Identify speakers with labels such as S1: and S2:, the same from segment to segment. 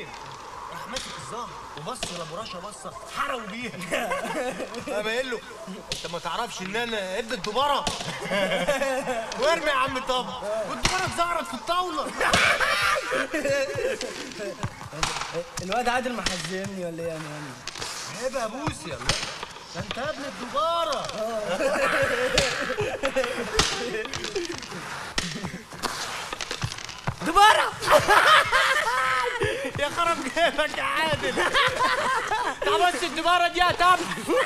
S1: كبير راح ماسك الظهر وبص لابو رشا بصه حرقوا بيها قام قايل له انت ما تعرفش ان انا ابن الدباره وارمي يا عم طب والدباره اتزعرت في الطاوله
S2: الواد عادل محزمني ولا ايه يا مان
S1: عيب يا بوسي يا ده انت ابن الدباره
S2: دبارة
S1: يا خرب جيبك يا عادل تعال بس الدباره دي يا طب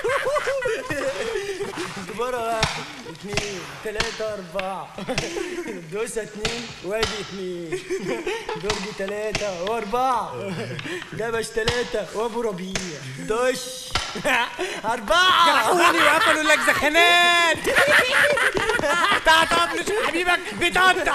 S2: دبارة واحد اثنين ثلاثة أربعة دوسة اثنين وادي اثنين درج ثلاثة وأربعة دبش ثلاثة وأبو ربيع دش أربعة
S1: جرحوني وقفلوا لك زخانات تعال طب حبيبك بتقطع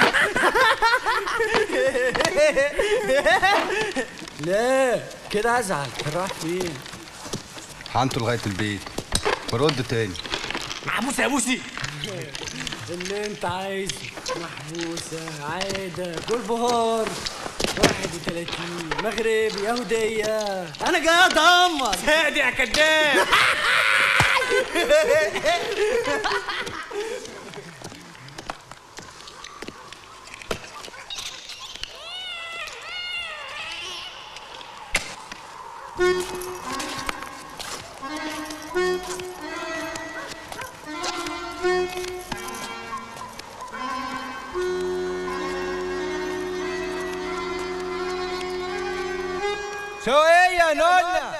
S2: لا كده أزعل راح فين
S3: حنته لغايه البيت برد تاني
S1: محبوس يا بوسي
S2: اللي انت عايزه محبوسة عادة جلبهار 31 مغربي يهودية أنا جاي أدمر
S1: هادي يا كداب
S4: شو ايه يا نونا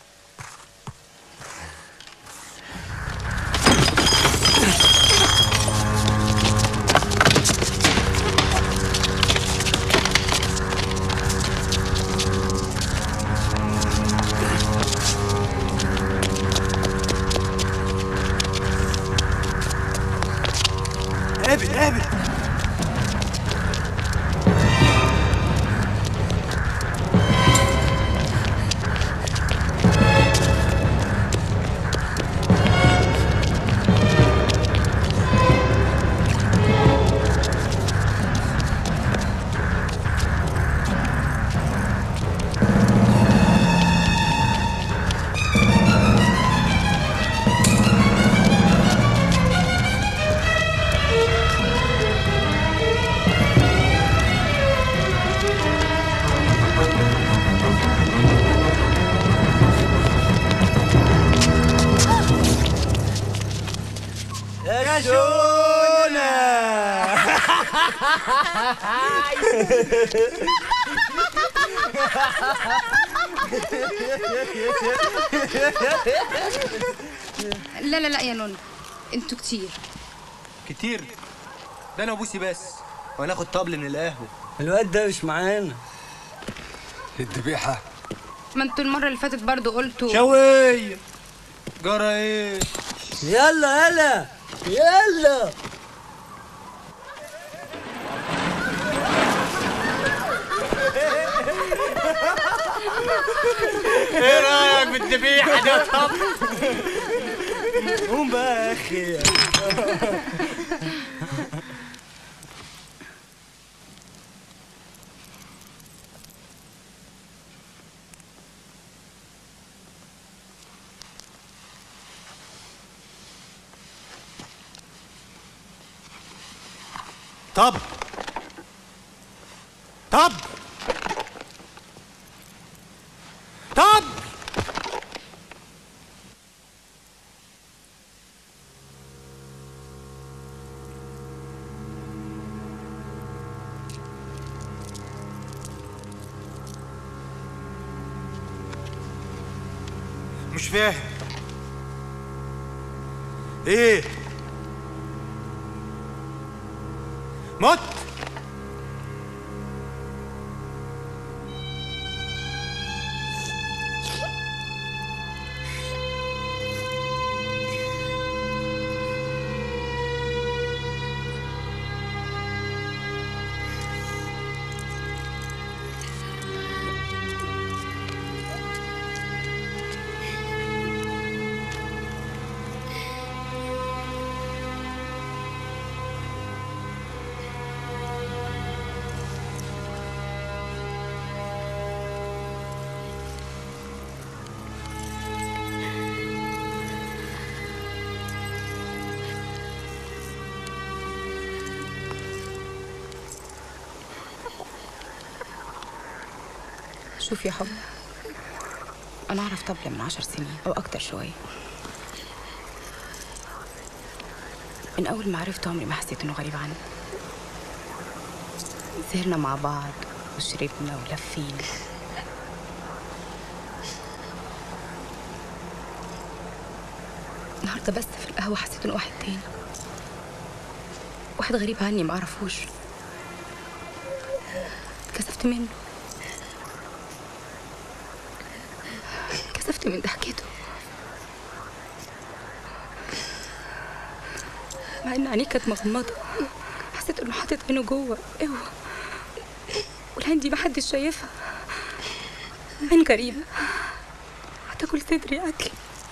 S2: قابل قابل يا شونا
S5: لا لا لا يا نون انتوا كتير
S1: كتير ده انا وبوسي بس وهناخد طبل من القهوه
S2: الواد ده مش معانا
S3: الذبيحه
S5: ما انتوا المره اللي فاتت برضو قلتوا
S1: شوية جرى ايه
S2: يلا يلا يلا
S1: ايه رايك بالذبيحه دي يا طب
S2: قوم بقى يا اخي
S1: طب طب طب مش فاهم ايه مت
S6: شوف يا حب انا اعرف طبل من عشر سنين او اكتر شويه من اول ما عرفته عمري ما حسيت انه غريب عني سهرنا مع بعض وشربنا ولفينا النهارده بس في القهوه حسيت انه واحد تاني واحد غريب عني ما اعرفوش كسفت منه كسفت من ضحكته مع ان عينيه كانت مغمضه حسيت انه حاطط عينه جوه اوعى والعين دي محدش شايفها عين غريبه هتاكل صدري اكل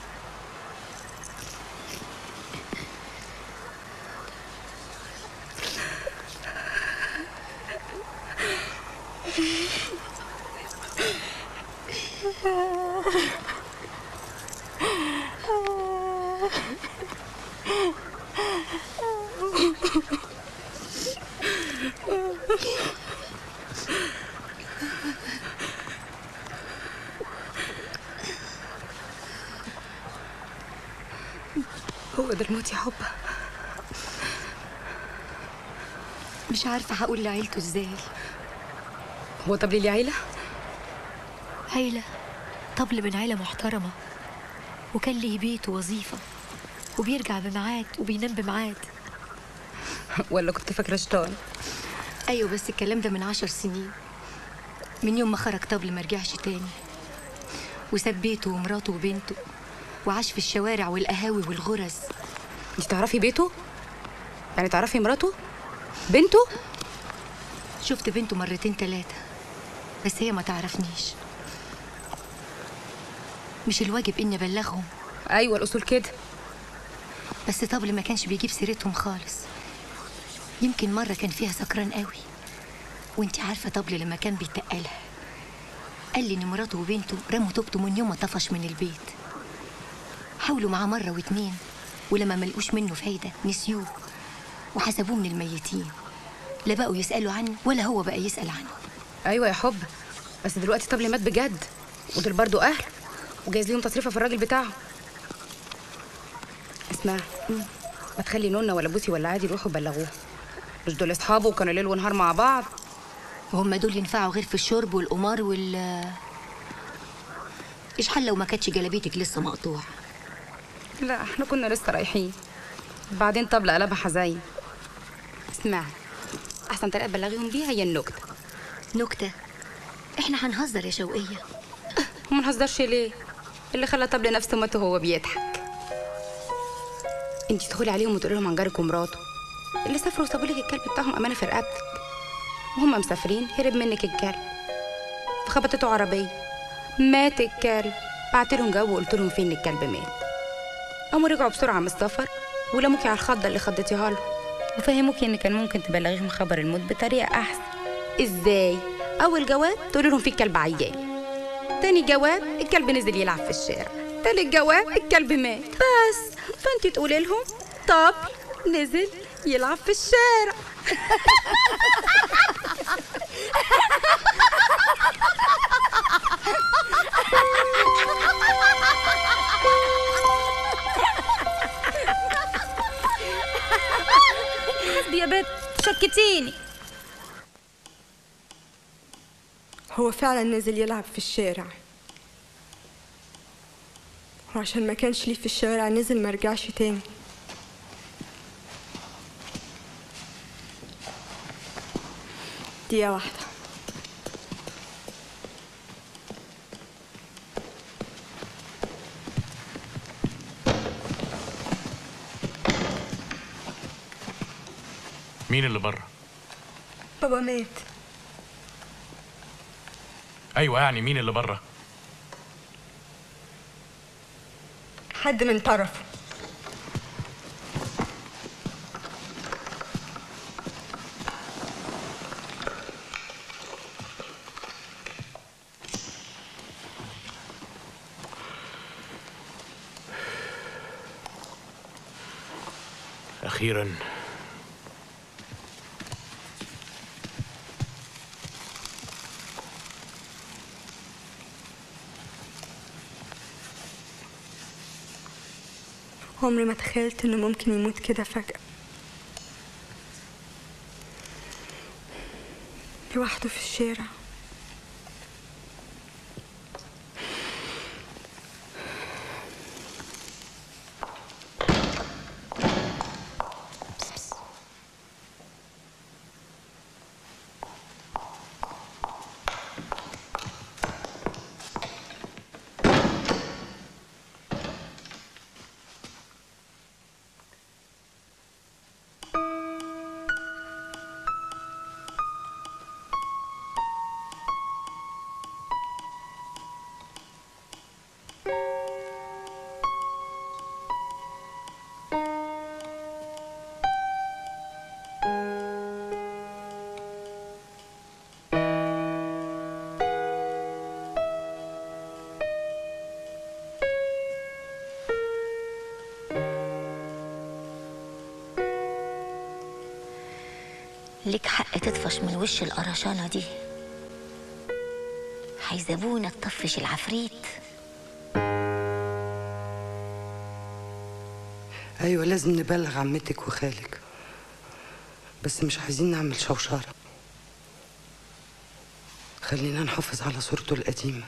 S6: هو ده الموت يا حب
S7: مش عارفة هقول لعيلته ازاي
S6: هو طب لي عيله
S7: عيلة طبل من عيلة محترمة وكان ليه بيت ووظيفة وبيرجع بميعاد وبينام بميعاد
S6: ولا كنت فاكره شيطان
S7: أيوة بس الكلام ده من عشر سنين من يوم ما خرج طبل ما رجعش تاني وساب بيته ومراته وبنته وعاش في الشوارع والقهاوي والغرز
S6: انت تعرفي بيته يعني تعرفي مراته بنته
S7: شفت بنته مرتين تلاتة بس هي ما تعرفنيش مش الواجب إني أبلغهم
S6: ايوه الاصول كده
S7: بس طبل ما كانش بيجيب سيرتهم خالص يمكن مرة كان فيها سكران قوي وانتي عارفة طبل لما كان بيتقلها قال لي ان مراته وبنته رموا توبته من يوم ما طفش من البيت حاولوا معاه مرة واتنين ولما ملقوش منه فايدة نسيوه وحسبوه من الميتين لا بقوا يسألوا عنه ولا هو بقى يسأل عنه
S6: ايوه يا حب بس دلوقتي طبلي مات بجد ودول برضو اهل وجايز ليهم تصريفه في الراجل بتاعهم اسمع ما تخلي نونا ولا بوسي ولا عادي يروحوا يبلغوه مش دول اصحابه وكانوا ليل ونهار مع بعض
S7: وهم دول ينفعوا غير في الشرب والقمار وال ايش حل لو ما كانتش جلابيتك لسه مقطوعة
S6: لا احنا كنا لسه رايحين بعدين طبلة قلبها حزين اسمعي احسن طريقه تبلغيهم بيها هي النكته
S7: نكتة احنا هنهزر يا شوقية
S6: وما نهزرش ليه اللي خلى طبل نفسه مات وهو بيضحك انتي تدخلي عليهم وتقولي لهم عن جارك ومراته اللي سافروا وسابوا لك الكلب بتاعهم امانه في رقبتك وهم مسافرين هرب منك الكلب فخبطته عربيه مات الكلب بعت لهم جو وقلت لهم فين الكلب مات قاموا رجعوا بسرعه من السفر ولموكي على الخضه اللي خضتيها له وفهموكي ان كان ممكن تبلغيهم خبر الموت بطريقه احسن ازاي اول جواب تقولي لهم في الكلب عيان تاني جواب الكلب نزل يلعب في الشارع تالت جواب الكلب مات بس فانت تقولي لهم طب نزل يلعب في الشارع
S5: حسبي يا بت شكتيني
S8: هو فعلا نزل يلعب في الشارع وعشان ما كانش ليه في الشوارع نزل ما رجعش تاني دقيقة واحدة
S9: مين اللي بره؟
S8: بابا مات
S9: ايوه يعني مين اللي بره؟
S8: حد من طرفه
S9: اخيرا
S8: عمري ما تخيلت انه ممكن يموت كده فجأة لوحده في الشارع
S7: ليك حق تطفش من وش القرشانة دي هيسيبونا تطفش العفريت
S10: ايوه لازم نبلغ عمتك وخالك بس مش عايزين نعمل شوشرة خلينا نحافظ على صورته القديمة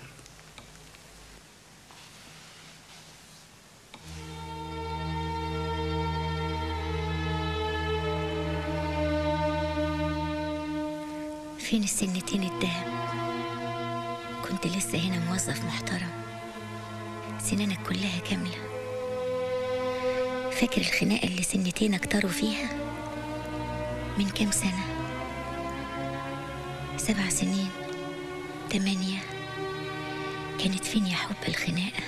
S7: فين السنتين الدهب كنت لسه هنا موظف محترم سنانك كلها كاملة فاكر الخناقة اللي سنتين اكتروا فيها من كام سنة سبع سنين تمانية كانت فين يا حب الخناقة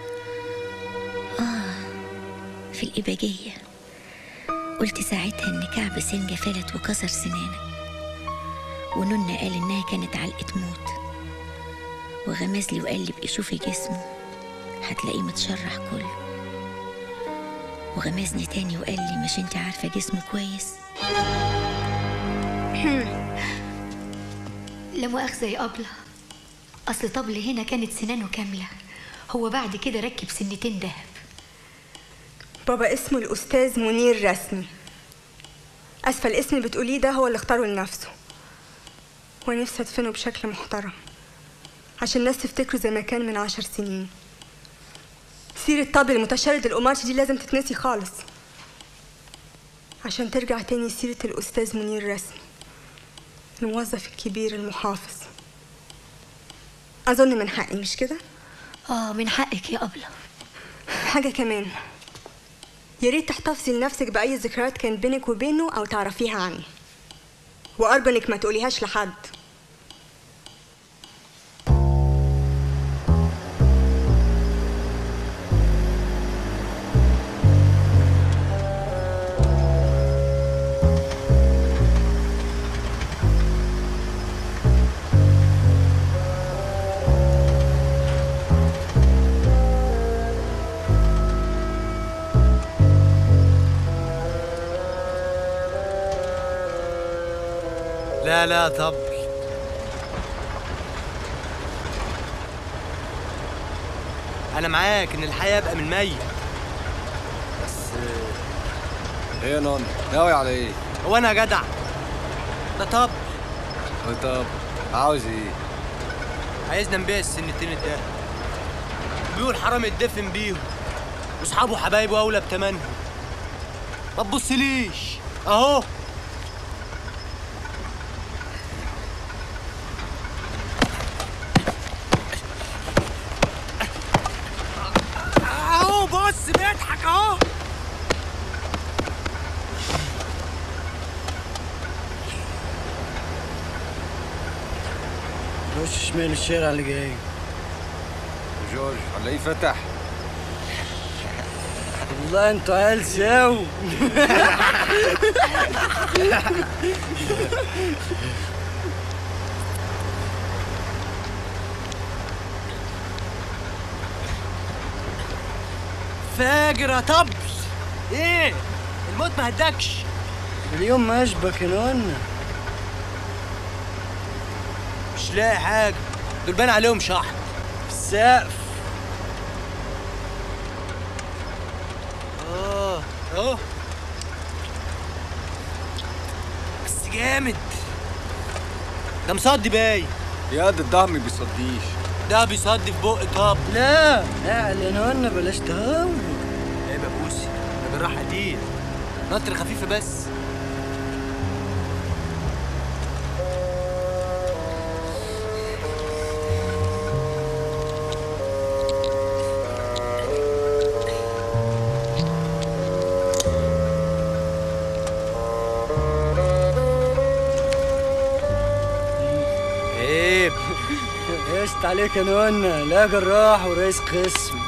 S7: آه في الإباجية قلت ساعتها إن كعب سنجة فلت وكسر سنانك ونونا قال إنها كانت علقة موت وغمزلي وقال لي بقي شوفي جسمه هتلاقيه متشرح كله وغمزني تاني وقال لي مش انت عارفة جسمه كويس لا مؤاخذة يا أبلة أصل طبل هنا كانت سنانه كاملة هو بعد كده ركب سنتين دهب
S8: بابا اسمه الأستاذ منير رسمي أسفل الاسم اللي بتقوليه ده هو اللي اختاره لنفسه ونفسي أدفنه بشكل محترم عشان الناس تفتكره زي ما كان من عشر سنين سيرة طبل المتشرد القماش دي لازم تتنسي خالص عشان ترجع تاني سيرة الأستاذ منير رسمي الموظف الكبير المحافظ أظن من حقي مش كده؟
S7: آه من حقك يا أبلة
S8: حاجة كمان يا ريت تحتفظي لنفسك بأي ذكريات كانت بينك وبينه أو تعرفيها عني وأرجو إنك ما تقوليهاش لحد
S1: لا لا طب انا معاك ان الحياه ابقى من ميت بس
S3: ايه يا نون ناوي على ايه
S1: هو انا يا جدع ده طب
S3: طب عاوز ايه
S1: عايزنا نبيع السنتين الدهب بيقول حرام يتدفن بيهم واصحابه وحبايبه اولى بتمنهم ما تبصليش اهو اهو بص بيضحك اهو
S2: خش شمال الشارع اللي جاي
S3: جورج هنلاقيه فتح
S2: والله انتوا عيال ساو
S1: فاجر يا طبل ايه الموت ما هدكش
S2: اليوم ما اشبك يا نونا
S1: مش لاقي حاجه دول بان عليهم شحن
S2: السقف
S1: اهو بس جامد ده مصدي باي
S3: يا ده الدعم ما بيصديش
S1: ده بيصدي في بق طب
S2: لا اعلن قلنا بلاش تهور
S1: عيب يا بوسي ده بالراحه دي نطر خفيفه بس عيب
S2: قشط عليك يا نونا لا جراح ورئيس قسم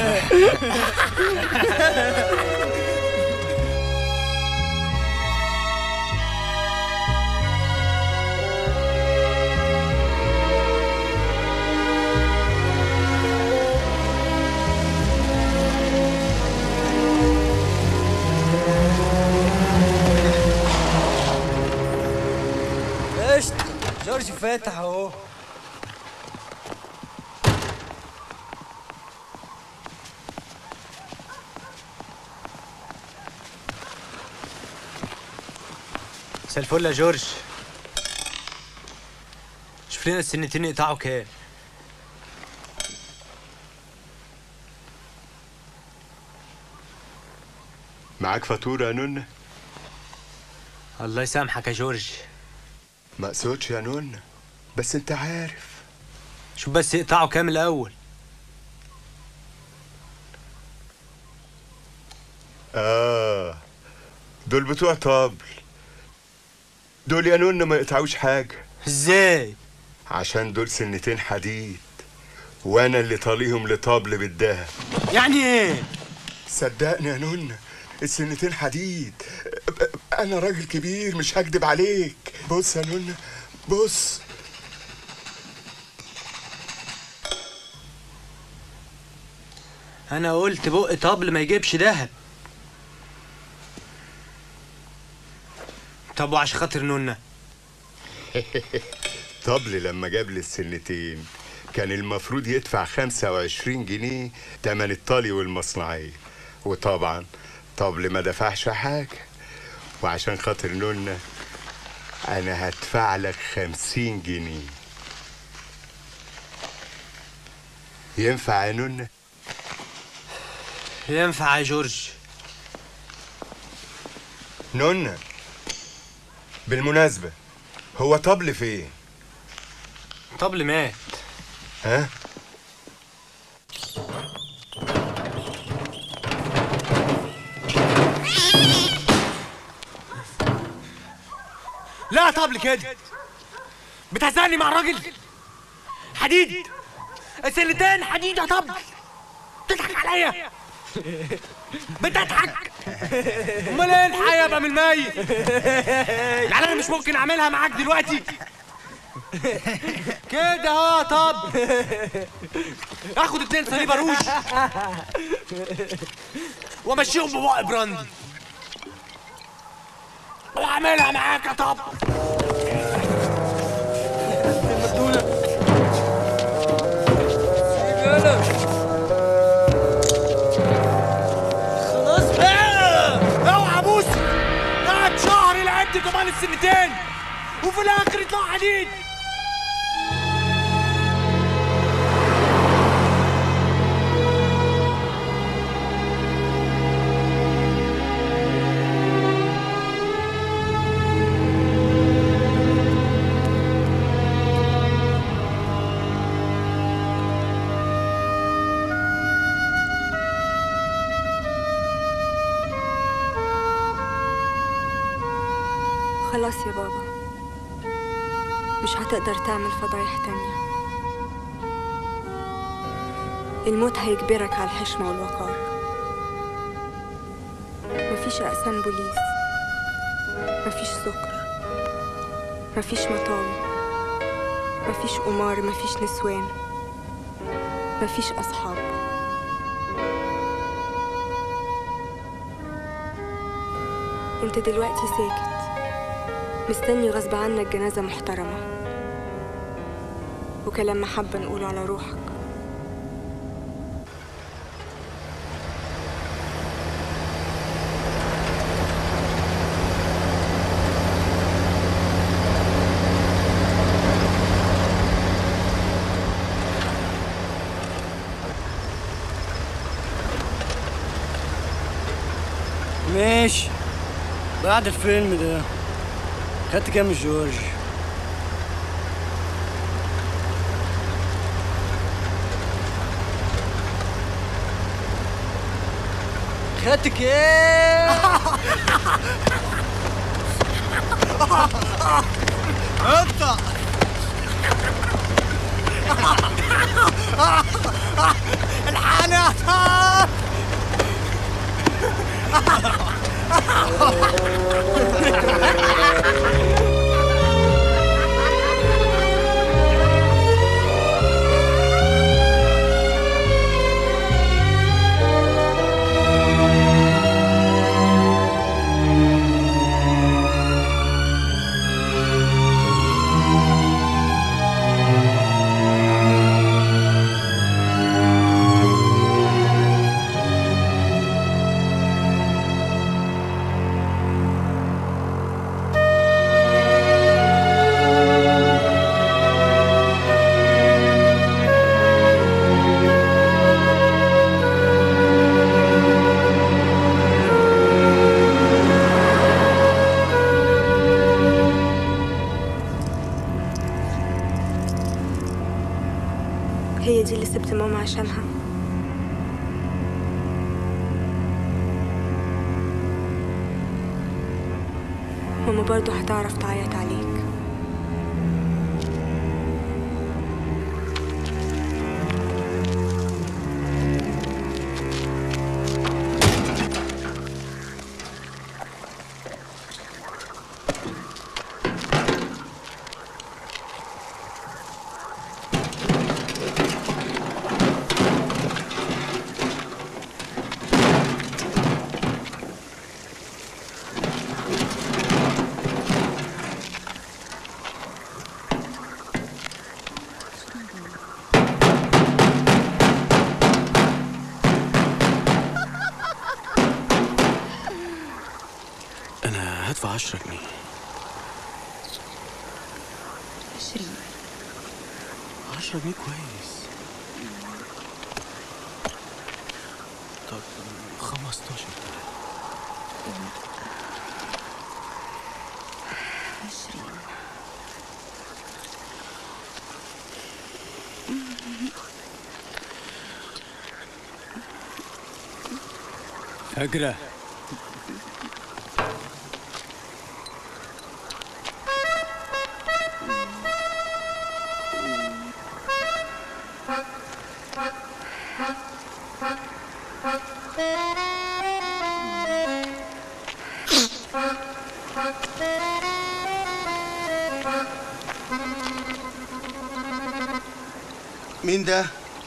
S2: قشط جورج فاتح اهو
S1: مساء الفل يا جورج شوف لنا السنتين يقطعوا كام
S11: معاك فاتورة يا نونة؟
S1: الله يسامحك يا جورج
S11: ما اقصدش يا نونة بس انت عارف
S1: شوف بس يقطعوا كام الاول
S11: اه دول بتوع طبل دول يا نونة ما يقطعوش حاجة
S1: ازاي
S11: عشان دول سنتين حديد وانا اللي طاليهم لطبل بالدهب
S1: يعني ايه
S11: صدقني يا نونة السنتين حديد انا راجل كبير مش هكدب عليك بص يا نونة بص
S1: انا قلت بق طبل ما يجيبش دهب طب وعشان خاطر نونا
S11: طبل لما جاب لي السنتين كان المفروض يدفع 25 جنيه تمن الطلي والمصنعية وطبعا طبل ما دفعش حاجة وعشان خاطر نونا أنا هدفع لك 50 جنيه ينفع يا نونا؟
S1: ينفع يا جورج
S11: نونا بالمناسبة هو طبل فين؟
S1: طبل مات
S11: ها؟
S1: لا طبل كده بتهزقني مع الراجل حديد السنتين حديد يا طبل بتضحك عليا بتضحك امال ايه الحياه ابقى من الميت يعني انا مش ممكن اعملها معاك دلوقتي كده اه طب اخد اتنين صليب روج وامشيهم ببق براندي واعملها معاك يا طب خلاص بقى اوعى بوسي قعد شهر لعبت كمان السنتين وفي الاخر يطلع حديد
S8: خلاص يا بابا مش هتقدر تعمل فضايح تانية الموت هيجبرك على الحشمة والوقار مفيش أقسام بوليس مفيش سكر مفيش مطاوي مفيش قمار مفيش نسوان مفيش أصحاب انت دلوقتي ساكت مستني غصب عنك جنازة محترمة وكلام محبة نقوله على روحك
S2: ماشي بعد الفيلم ده خدت كام من جورج خدت كام
S1: انت الحنان
S8: هي دي اللي سبت ماما عشانها ماما برضو هتعرف تعيط عليك
S9: انا هدفع 10 جنيه
S6: عشرين
S9: 10 جنيه كويس طب 15
S6: عشرين
S4: فجرة
S1: مين ده؟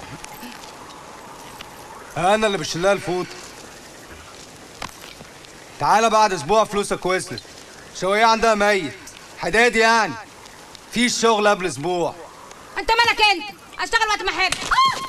S4: انا اللي بشيلها الفوط تعالى بعد اسبوع فلوسك وصلت شوية عندها ميت حداد يعني في شغل قبل اسبوع
S6: انت مالك انت اشتغل وقت ما احب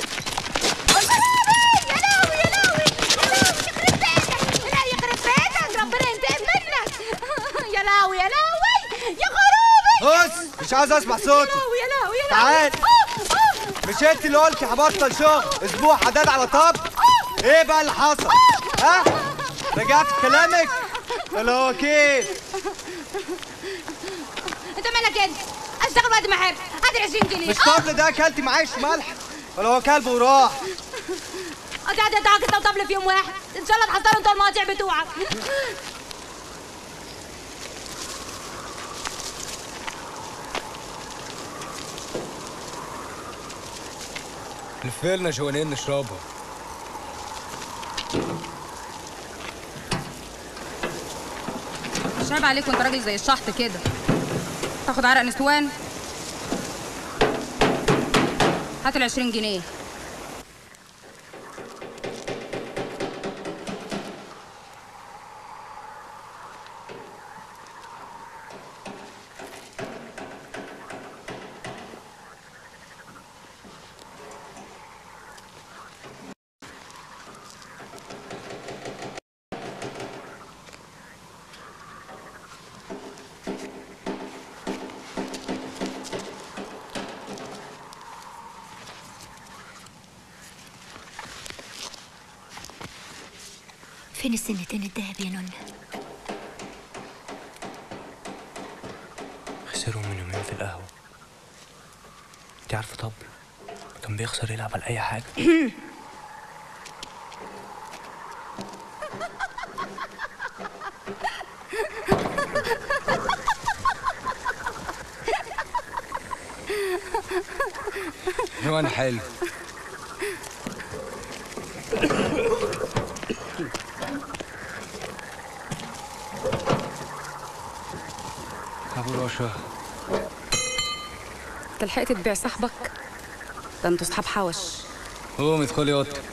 S6: ربنا ينتقم منك يا لهوي يا لهوي يا خرابي
S4: بص مش عايز اسمع صوتي
S6: يا لهوي يا لهوي يا
S4: تعال
S6: لهوي
S4: مش انت اللي قلتي هبطل شغل اسبوع حداد على طب ايه بقى اللي حصل ها رجعت في كلامك ولا هو كيف
S6: انت مالك انت اشتغل وقت ما احب هات ال 20 جنيه
S4: مش طبل ده اكلتي معايش ملح ولا هو كلب وراح
S6: انت قاعد تضحك انت وطبل في يوم واحد ان شاء الله تحضروا انت المقاطع بتوعك
S4: لفلنا شوانين نشربها
S6: مش عيب عليك وانت راجل زي الشحط كده تاخد عرق نسوان هات ال 20 جنيه
S7: فين السنتين الدهب يا نونا
S9: خسرهم من يومين في القهوة انت عارفة طب كان بيخسر يلعب على أي حاجة
S3: حيوان حلو ابو رشا
S6: انت لحقت تبيع صاحبك ده انتوا صحاب حوش
S3: قوم ادخلي اوضتك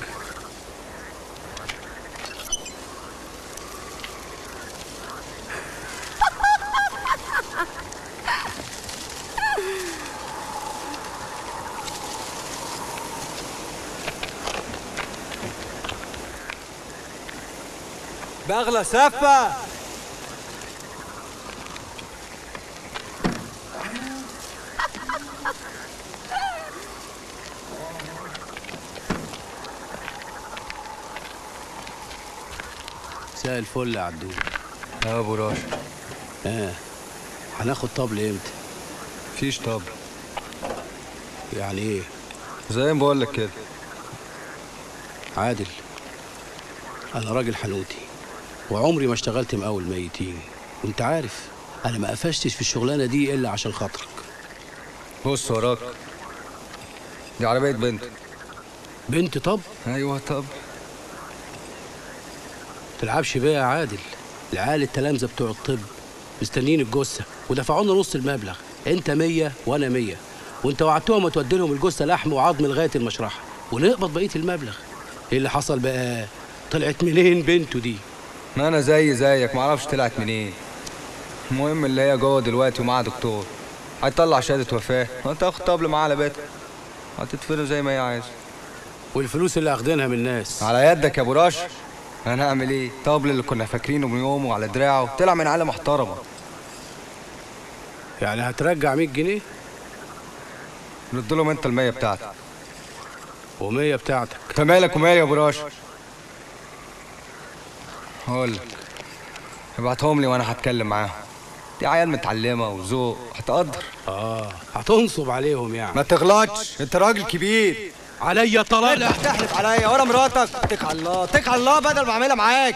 S4: بغلة سفة
S12: مساء الفل يا عدول
S3: يا ابو راشد
S12: اه هناخد طبل امتى
S3: مفيش طبل
S12: يعني ايه
S3: زي ما بقول لك كده
S12: عادل انا راجل حنوتي وعمري ما اشتغلت مقاول ميتين وانت عارف انا ما قفشتش في الشغلانه دي الا عشان خاطرك
S3: بص وراك دي عربية بنت
S12: بنت طب
S3: ايوه طب
S12: تلعبش بيها يا عادل العيال التلامذه بتوع الطب مستنيين الجثه ودفعونا نص المبلغ انت مية وانا مية وانت وعدتهم تودي لهم الجثه لحم وعظم لغايه المشرحه ونقبض بقيه المبلغ ايه اللي حصل بقى طلعت منين بنته دي
S3: ما انا زي زيك معرفش طلعت منين المهم اللي هي جوه دلوقتي ومعاها دكتور هيطلع شهادة وفاة وهتاخد طبل معاها على بيتها هتدفنه زي ما هي عايزة
S12: والفلوس اللي اخدينها من الناس
S3: على يدك يا ابو رش هنعمل ايه طبل اللي كنا فاكرينه من يومه على دراعه طلع من عالم محترمة
S12: يعني هترجع 100 جنيه
S3: رد لهم انت المية بتاعتك
S12: ومية بتاعتك
S3: انت مالك ومالي يا ابو رش هقول لك ابعتهم لي وانا هتكلم معاهم دي عيال متعلمة وذوق هتقدر
S12: اه هتنصب عليهم يعني
S4: ما تغلطش انت راجل كبير
S12: عليا طلاق
S4: انت هتحلف عليا ورا مراتك اتك على الله اتك على الله بدل ما اعملها معاك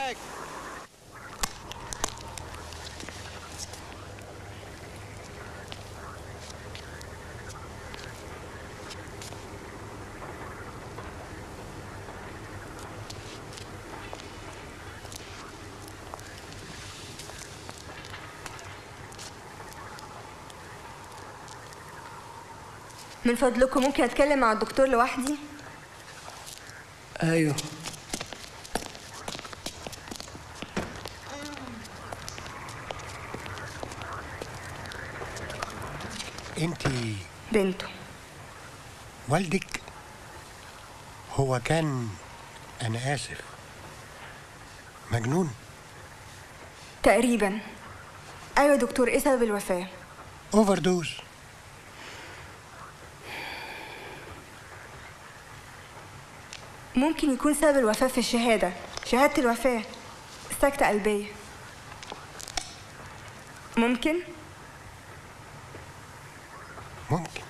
S8: من فضلكم ممكن اتكلم مع الدكتور لوحدي
S10: ايوه
S13: انت
S8: بنته
S13: والدك هو كان انا اسف مجنون
S8: تقريبا ايوه دكتور ايه سبب الوفاه
S13: اوفر دوز
S8: ممكن يكون سبب الوفاه في الشهاده شهاده الوفاه سكته قلبيه ممكن
S13: ممكن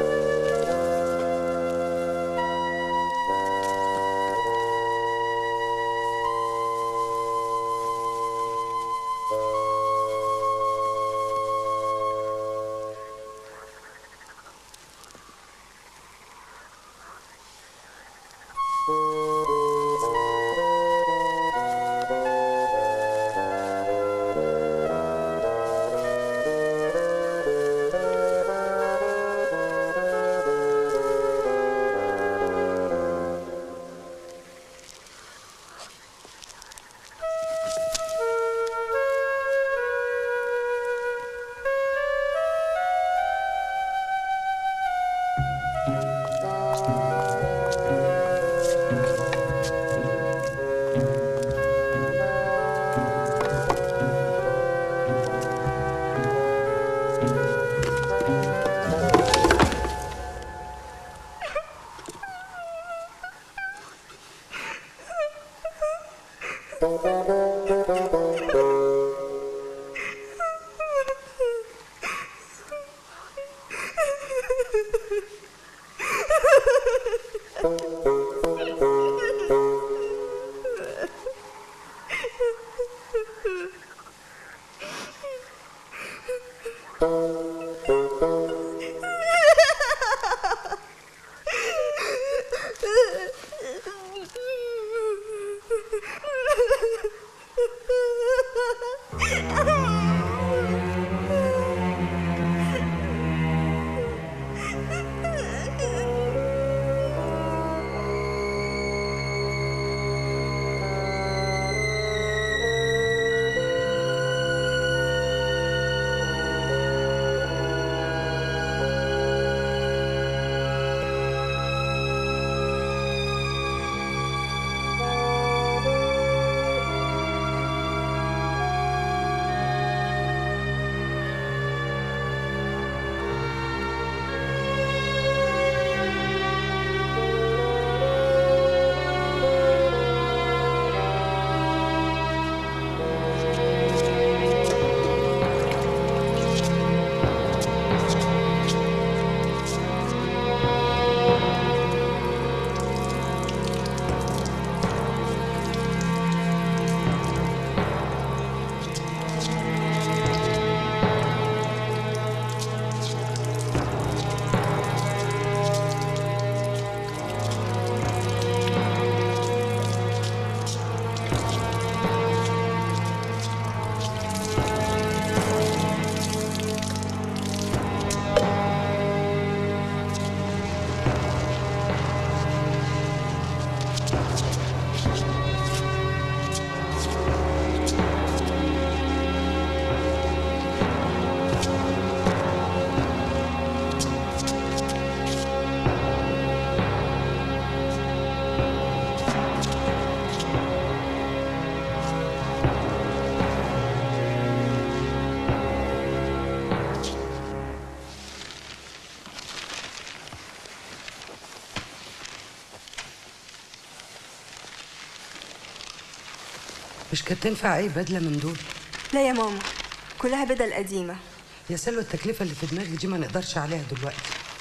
S10: مش كانت تنفع اي بدله من دول
S8: لا يا ماما كلها بدل قديمة
S10: يا سلوى التكلفه اللي في دماغي دي ما نقدرش عليها دلوقتي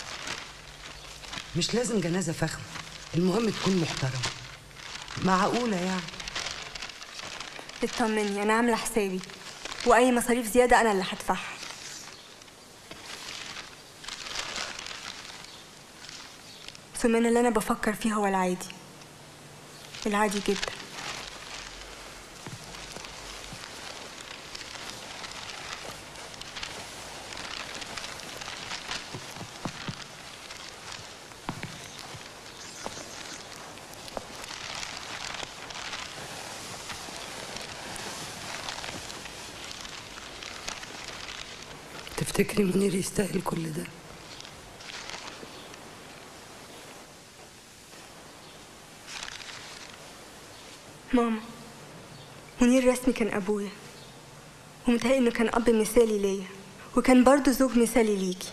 S10: مش لازم جنازه فخمه المهم تكون محترمه معقوله يعني
S8: اطمني أنا عاملة حسابي وأي مصاريف زيادة أنا اللي هدفعها ثم اللي أنا بفكر فيه هو العادي العادي جدا
S10: تفتكري منير يستاهل كل ده
S8: ماما منير رسمي كان أبويا ومتهيألي إنه كان أب مثالي ليا وكان برضه زوج مثالي ليكي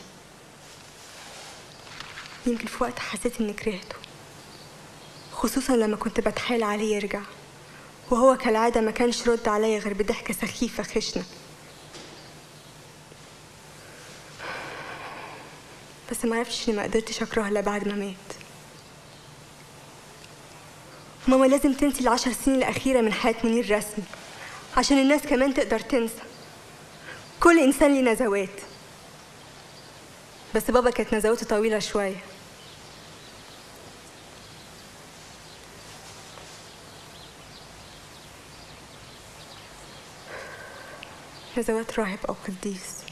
S8: يمكن في وقت حسيت إني كرهته خصوصا لما كنت بتحايل عليه يرجع وهو كالعادة ما كانش رد عليا غير بضحكة سخيفة خشنة بس بس ما عرفتش اني ما قدرتش اكرهها الا بعد ما مات ماما لازم تنسي العشر سنين الأخيرة من حياة منير رسمي عشان الناس كمان تقدر تنسى كل إنسان ليه نزوات بس بابا كانت نزواته طويلة شوية نزوات راهب أو قديس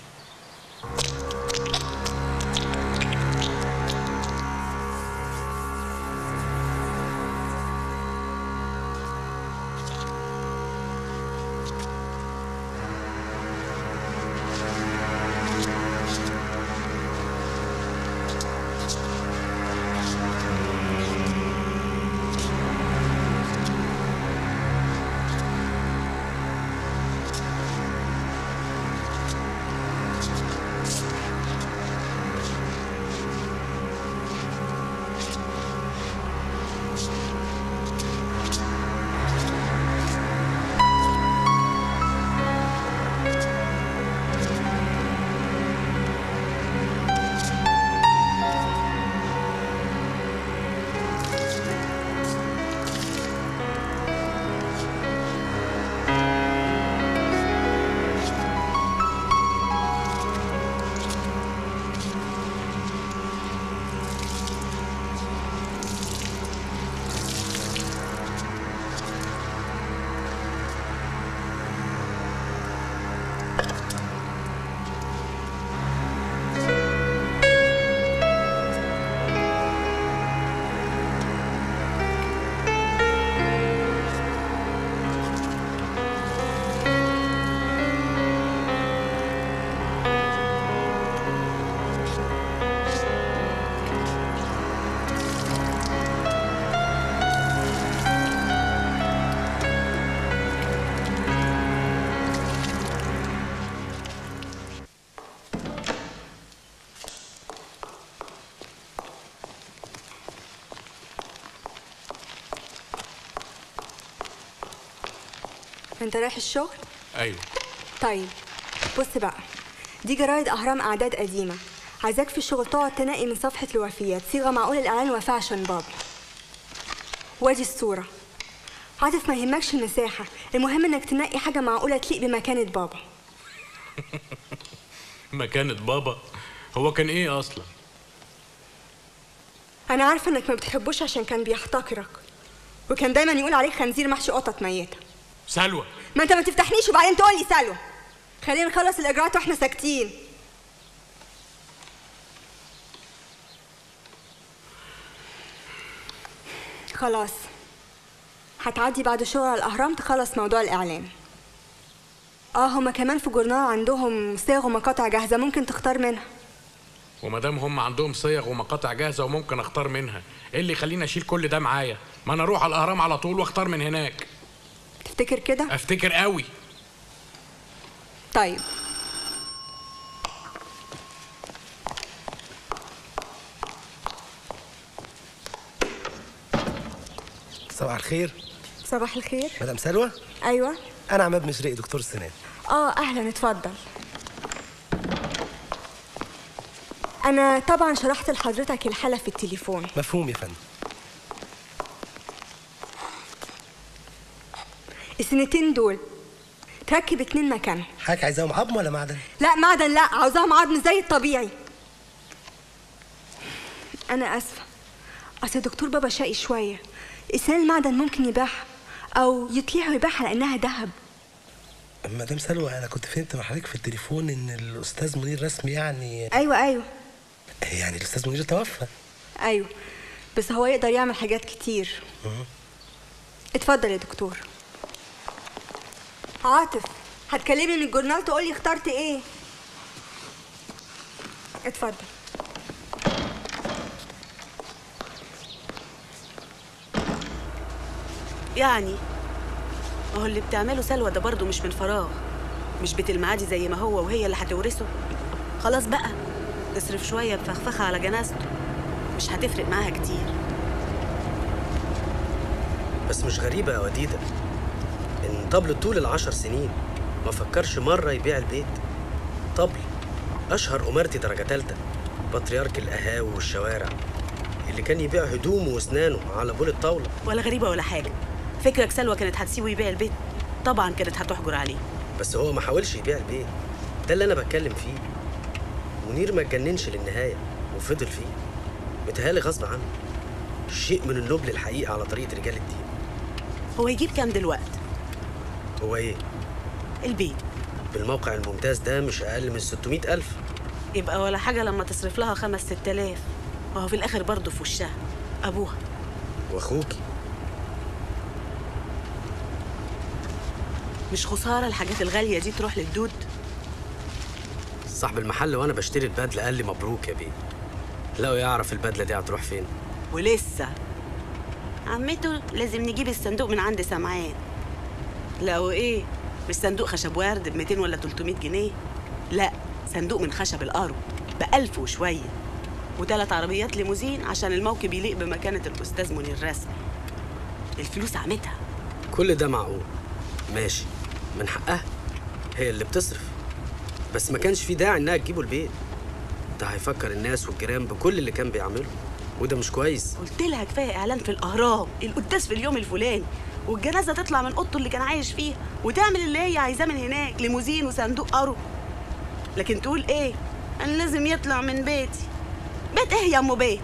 S8: انت رايح الشغل
S9: ايوه
S8: طيب بص بقى دي جرايد اهرام اعداد قديمه عايزاك في الشغل تقعد تنقي من صفحه الوفيات صيغه معقوله الاعلان وفاه عشان بابا وادي الصوره عاطف ما يهمكش المساحه المهم انك تنقي حاجه معقوله تليق بمكانه بابا
S9: مكانة بابا هو كان ايه اصلا
S8: انا عارفه انك ما بتحبوش عشان كان بيحتقرك وكان دايما يقول عليك خنزير محشي قطط ميته
S9: سلوى
S8: ما انت ما تفتحنيش وبعدين تقول لي سلوى خلينا نخلص الاجراءات واحنا ساكتين خلاص هتعدي بعد شغل على الاهرام تخلص موضوع الاعلان اه هما كمان في جورنال عندهم صيغ ومقاطع جاهزه ممكن تختار منها
S9: وما دام هم عندهم صيغ ومقاطع جاهزه وممكن اختار منها ايه اللي يخليني اشيل كل ده معايا ما انا اروح على الاهرام على طول واختار من هناك
S8: تفتكر كده
S9: افتكر قوي
S8: طيب
S14: صباح الخير
S8: صباح الخير
S14: مدام سلوى
S8: ايوه
S14: انا عماد مشرقي دكتور السنان
S8: اه اهلا اتفضل انا طبعا شرحت لحضرتك الحاله في التليفون
S14: مفهوم يا فندم
S8: السنتين دول تركب اتنين مكانهم
S14: حضرتك عايزاهم عظم ولا معدن
S8: لا معدن لا عاوزاهم عظم زي الطبيعي انا اسفه اصل الدكتور بابا شقي شويه اسنان المعدن ممكن يبيعها او يطلعها ويبيعها لانها ذهب
S14: مدام سلوى انا كنت فهمت من حضرتك في التليفون ان الاستاذ منير رسمي يعني
S8: ايوه ايوه
S14: يعني الاستاذ منير توفى
S8: ايوه بس هو يقدر يعمل حاجات كتير
S14: مم.
S8: اتفضل يا دكتور عاطف هتكلمني من الجورنال تقول لي اخترت ايه اتفضل
S15: يعني ما هو اللي بتعمله سلوى ده برضه مش من فراغ مش بيت المعادي زي ما هو وهي اللي هتورثه خلاص بقى تصرف شوية بفخفخة على جنازته مش هتفرق معاها كتير
S14: بس مش غريبه يا وديده ان طبل طول العشر سنين ما فكرش مره يبيع البيت طبل اشهر امارتي درجه تالته
S16: بطريرك القهاوي والشوارع اللي كان يبيع هدومه واسنانه على بول الطاوله
S15: ولا غريبه ولا حاجه فكرك سلوى كانت هتسيبه يبيع البيت طبعا كانت هتحجر عليه
S16: بس هو ما حاولش يبيع البيت ده اللي انا بتكلم فيه منير ما اتجننش للنهايه وفضل فيه متهيألي غصب عنه شيء من النبل الحقيقه على طريقه رجال الدين
S15: هو يجيب كام دلوقتي
S16: هو ايه
S15: البيت
S16: بالموقع الممتاز ده مش اقل من 600 الف
S15: يبقى ولا حاجه لما تصرف لها خمس ست الاف وهو في الاخر برضه في وشها ابوها
S16: واخوكي
S15: مش خساره الحاجات الغاليه دي تروح للدود
S16: صاحب المحل وانا بشتري البدله قال لي مبروك يا بيه لو يعرف البدله دي هتروح فين
S15: ولسه عمته لازم نجيب الصندوق من عند سمعان لو ايه مش صندوق خشب ورد ب 200 ولا 300 جنيه لا صندوق من خشب الارو بألف وشويه وثلاث عربيات ليموزين عشان الموكب يليق بمكانه الاستاذ منير رسمي الفلوس عمتها
S16: كل ده معقول ماشي من حقها هي اللي بتصرف بس ما كانش في داعي انها تجيبه البيت ده هيفكر الناس والجيران بكل اللي كان بيعمله وده مش كويس
S15: قلت لها كفايه اعلان في الاهرام القداس في اليوم الفلاني والجنازه تطلع من اوضته اللي كان عايش فيها وتعمل اللي هي عايزاه من هناك ليموزين وصندوق ارو لكن تقول ايه انا لازم يطلع من بيتي بيت ايه يا ام بيت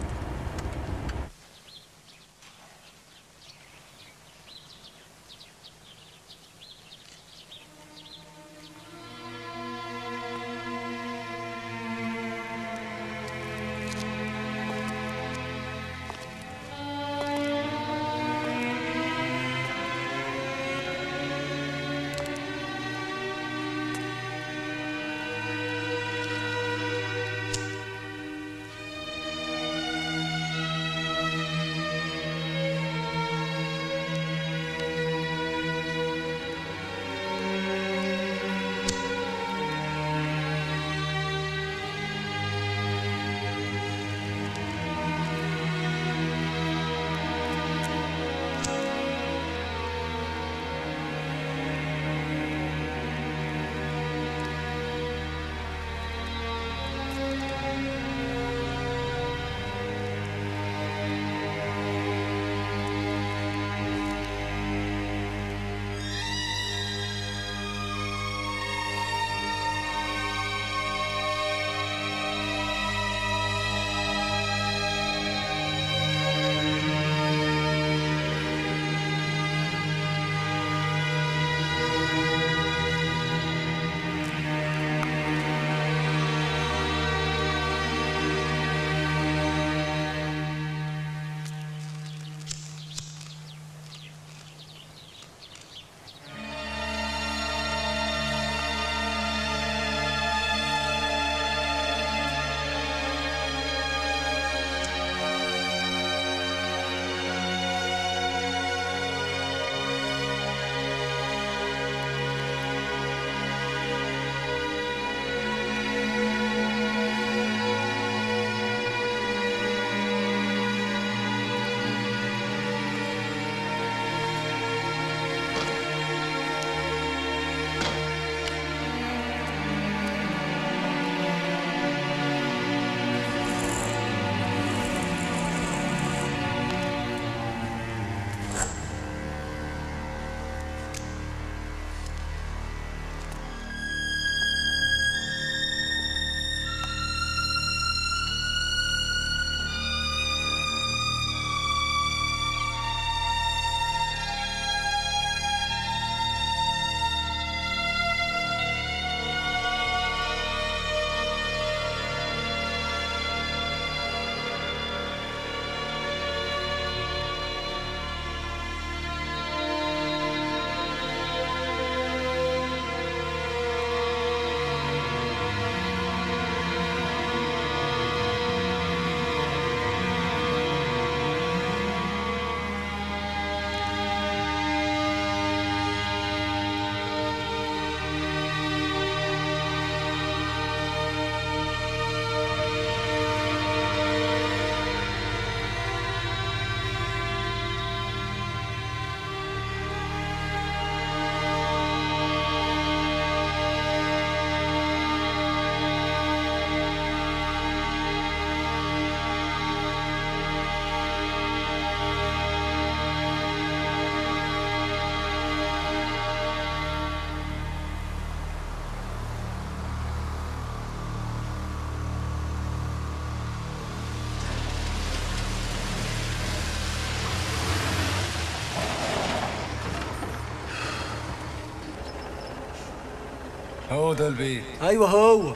S3: هو ده البيت
S2: ايوه هو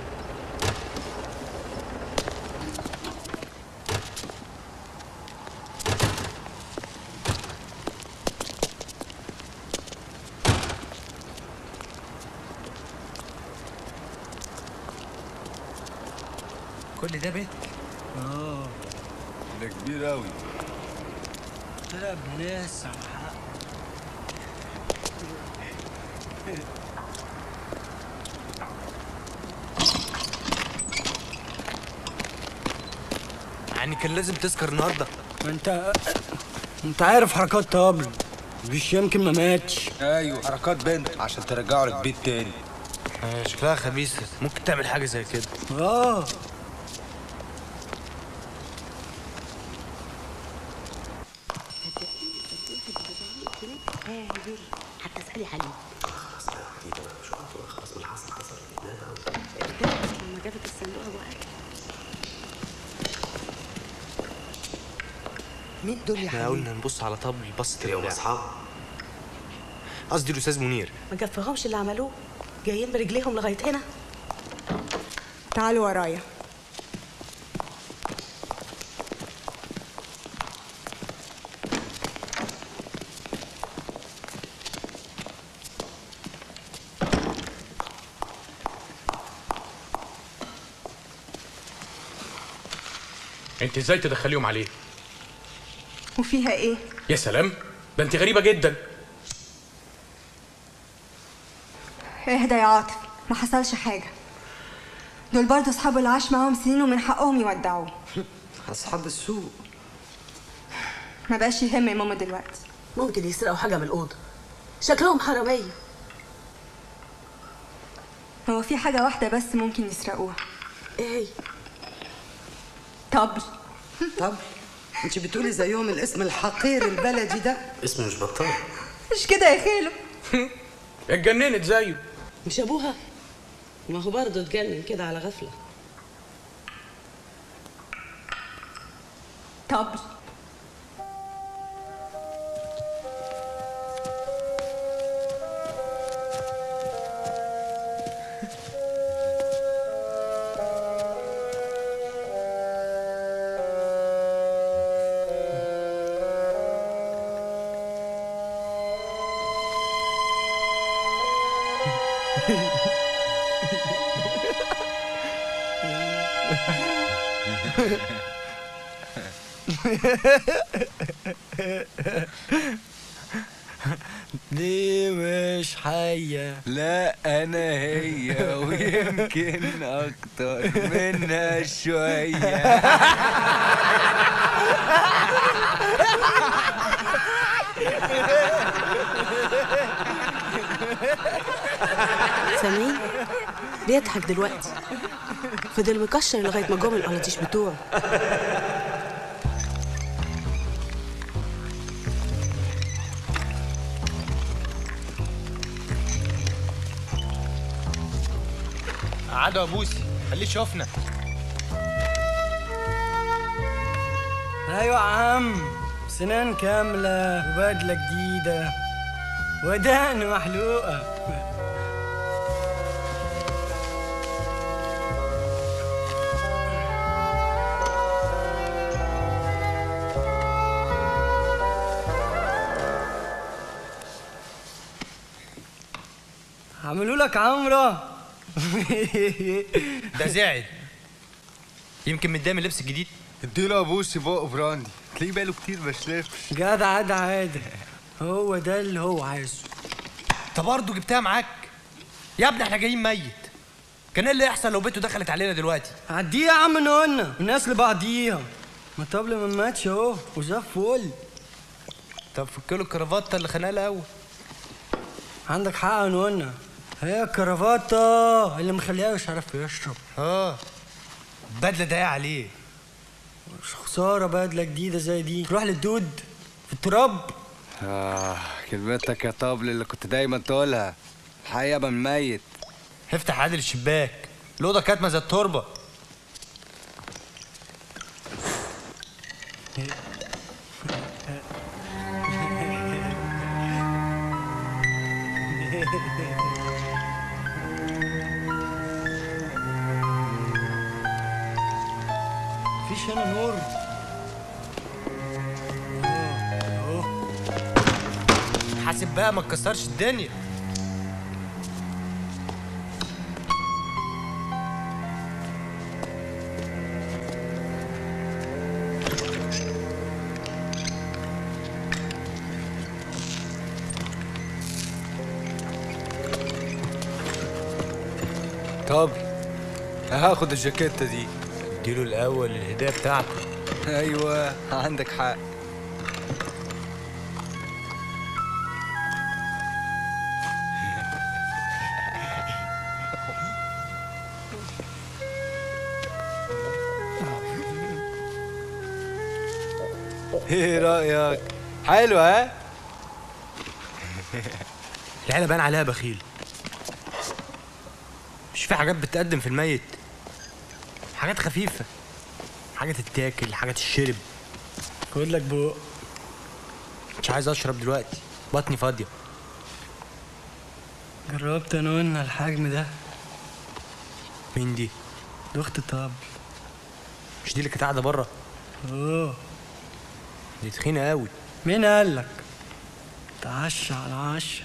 S1: كل ده بيت
S2: اه
S3: ده كبير قوي
S2: طلع بناس على حق
S1: يعني كان لازم تسكر النهارده
S2: ما انت انت عارف حركات طبل مش يمكن ما ماتش
S3: ايوه حركات بنت عشان ترجعه لك بيت تاني
S1: آه، شكلها خبيثه ممكن تعمل حاجه زي كده
S2: اه
S15: حتى اسالي عليه لما جابت الصندوق ابو علي
S10: مين دول يا
S1: احنا
S10: حبيبي
S1: قلنا نبص على طبل بصة اليوم اصحاب قصدي الاستاذ منير
S15: ما جفهمش اللي عملوه جايين برجليهم لغايه هنا
S8: تعالوا ورايا
S9: انت ازاي تدخليهم عليه
S8: وفيها ايه
S9: يا سلام ده انت غريبه جدا
S8: اهدى يا عاطف ما حصلش حاجه دول برضه اصحاب اللي عاش معاهم سنين ومن حقهم يودعوه
S10: اصحاب السوق
S8: ما بقاش يهم يا ماما دلوقتي
S15: ممكن يسرقوا حاجه من الاوضه شكلهم حراميه
S8: هو في حاجه واحده بس ممكن يسرقوها
S15: ايه هي
S8: طبل
S10: طب انت بتقولي زيهم الاسم الحقير البلدي ده
S16: اسمه مش بطال
S8: مش كده يا خالو
S9: اتجننت زيه
S15: مش ابوها ما هو برضه اتجنن كده على غفله
S8: طبل
S2: دي مش حية
S3: لا انا هي ويمكن اكتر منها شويه
S15: سامعين بيضحك دلوقتي فضل مكشر لغايه ما جم القلاطيش بتوعه
S1: قعدوا يا بوسي خليه يشوفنا
S2: ايوه يا عم سنان كاملة وبدلة جديدة ودقن محلوقة عملوا لك عمرة
S1: ده زعل يمكن متضايق من اللبس الجديد
S3: اديله ابوسي بقه براندي تلاقيه بقاله كتير ما شربش
S2: جدع ده عادي هو ده اللي هو عايزه
S1: انت برضه جبتها معاك يا ابني احنا جايين ميت كان ايه اللي يحصل لو بنته دخلت علينا دلوقتي
S2: عديها يا عم نونا الناس لبعضيها ما طبل ما ماتش اهو وزي الفل
S1: طب فك له الكرافته اللي خانقها الاول
S2: عندك حق يا نونا هي الكرافته اللي مخليها مش عارف يشرب
S1: اه بدله ضيقه عليه
S2: مش خساره بدله جديده زي دي تروح للدود في التراب
S3: اه كلمتك يا طبل اللي كنت دايما تقولها الحقيقه من ميت
S1: افتح عادل الشباك الاوضه كاتمه زي التربه
S2: مفيش هنا نور
S1: حاسب بقى ما تكسرش الدنيا
S3: طب هاخد الجاكيتة دي
S1: اديله الاول الهديه بتاعته
S3: ايوه عندك حق ايه رأيك؟ حلو ها؟
S1: العيله باين عليها بخيل مش في حاجات بتقدم في الميت حاجات خفيفه حاجه تتاكل حاجه تشرب
S2: خد لك بق
S1: مش عايز اشرب دلوقتي بطني فاضيه
S2: جربت انا قلنا الحجم ده
S1: مين دي
S2: دي اخت طب
S1: مش دي اللي كانت قاعده بره
S2: اه
S1: دي تخينه قوي
S2: مين قال لك تعشى على عشا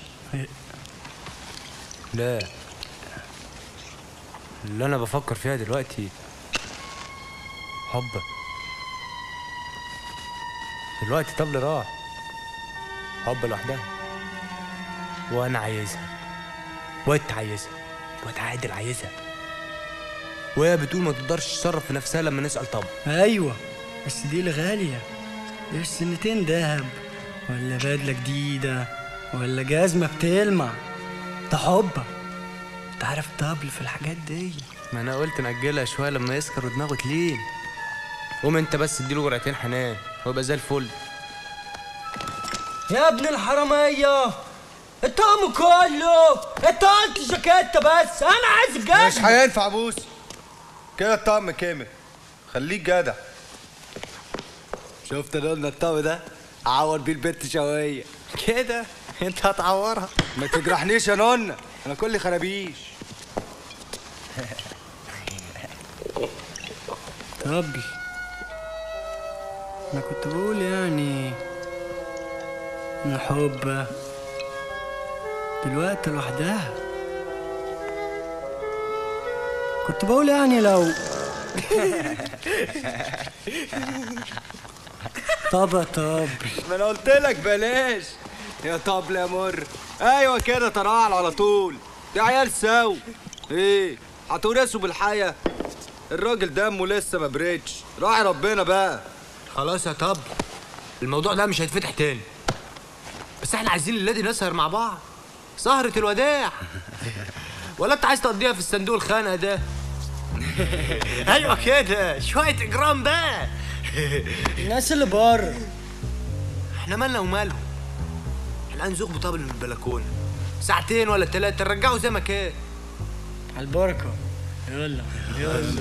S1: لا اللي انا بفكر فيها دلوقتي حبة دلوقتي طبل راح حبة لوحدها وانا عايزها وانت عايزها وانت عادل عايزها وهي بتقول ما تقدرش تتصرف في نفسها لما نسأل طب
S2: ايوه بس دي الغالية دي سنتين دهب ولا بدلة جديدة ولا جزمة بتلمع ده حبة انت عارف طبل في الحاجات دي
S1: ما انا قلت نأجلها شوية لما يسكر ودماغه تلين قوم انت بس اديله جرعتين حنان ويبقى زي الفل
S2: يا ابن الحرامية الطعم كله انت قلت جاكيتة بس انا عايز
S3: مش
S2: الجزمة
S3: هينفع بوسي كده الطقم كامل خليك جدع
S4: شفت لون الطقم ده اعور بيه البنت شويه
S1: كده انت هتعورها
S3: ما تجرحنيش يا نونا انا كلي خرابيش
S2: طبل انا كنت بقول يعني ان حب دلوقتي لوحدها كنت بقول يعني لو طبع طبل
S4: ما انا قلت لك بلاش يا طبل يا مر ايوه كده ترعل على طول دي عيال سو ايه هتورثوا بالحياه الراجل دمه لسه ما بريتش راعي ربنا بقى
S1: خلاص يا طب الموضوع ده مش هيتفتح تاني بس احنا عايزين الليله دي نسهر مع بعض سهرة الوداع ولا انت عايز تقضيها في الصندوق الخانقه ده ايوه كده شويه اجرام بقى
S2: الناس اللي بره
S1: احنا مالنا ومالهم احنا هنزوق بطابل من البلكونه ساعتين ولا ثلاثه نرجعه زي ما كان
S2: على البركه يلا يلا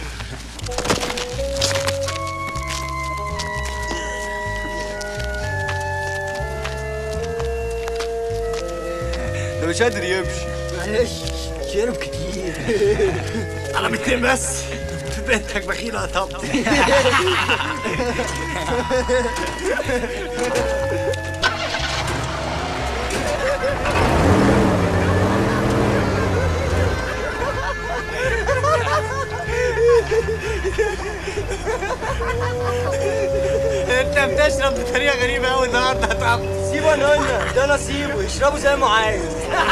S4: ده مش قادر يمشي
S2: معلش شرب كتير
S1: على متين بس بنتك بخيلة يا طب انت بتشرب بطريقه غريبه قوي النهارده يا طب
S2: سيبه يا نونا ده نصيبه يشربه زي ما عايز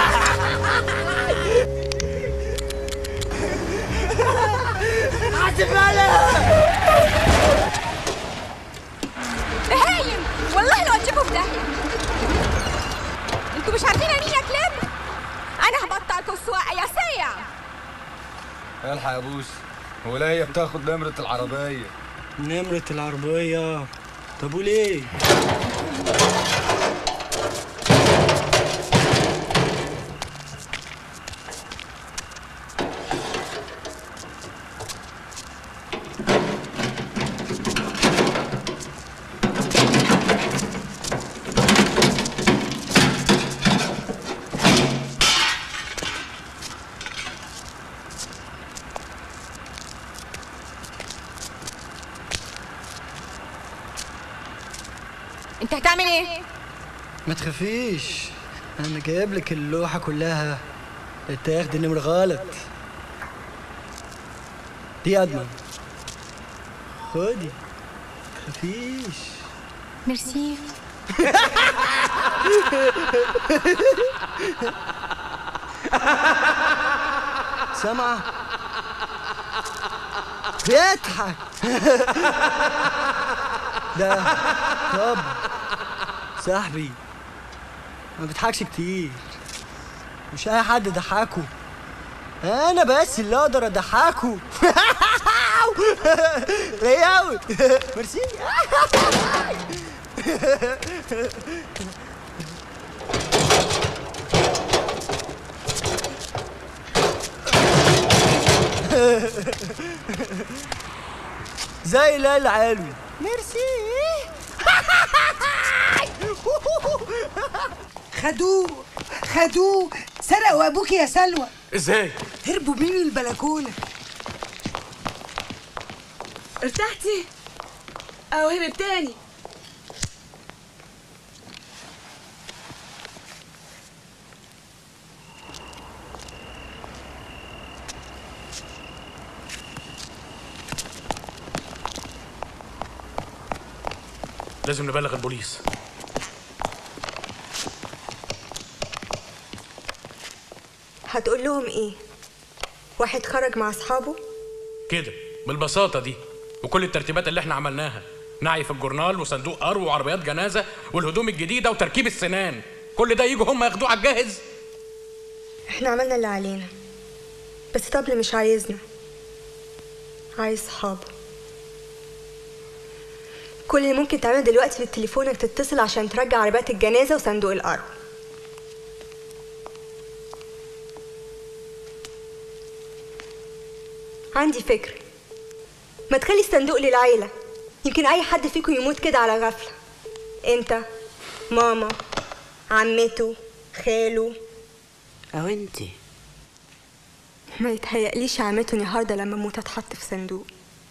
S8: بهايم والله لو هتجيبوا في داهيه انتوا مش عارفين مين يا كلاب انا هبطلكوا السواقه يا سيع
S3: الحق يا بوسي ولا هي بتاخد نمرة العربية
S2: نمرة العربية طب وليه؟
S7: انت هتعمل ايه
S2: ما تخافيش انا جايب لك اللوحه كلها تاخد النمر غلط دي ادمن خدي تخافيش
S7: ميرسي
S2: سامعة بيضحك ده طب صاحبي ما بيضحكش كتير مش اي حد ضحكه انا بس اللي اقدر اضحكه رياوي ميرسي زي لا العلوي ميرسي
S17: خدوه خدوه سرقوا ابوك يا سلوى
S9: ازاي
S17: هربوا بيه من البلكونه
S15: ارتحتي اهو هرب تاني
S9: لازم نبلغ البوليس
S8: هتقول لهم ايه واحد خرج مع اصحابه
S9: كده بالبساطة دي وكل الترتيبات اللي احنا عملناها نعي في الجورنال وصندوق قرو وعربيات جنازة والهدوم الجديدة وتركيب السنان كل ده يجوا هم ياخدوه على الجاهز
S8: احنا عملنا اللي علينا بس طبل مش عايزنا عايز صحابه كل اللي ممكن تعمله دلوقتي في التليفون انك تتصل عشان ترجع عربيات الجنازة وصندوق القرو عندي فكرة ما تخلي الصندوق للعيلة يمكن أي حد فيكم يموت كده على غفلة أنت ماما عمته خاله
S15: أو أنتي
S8: ما يتهيأليش عمته النهاردة لما اموت اتحط في صندوق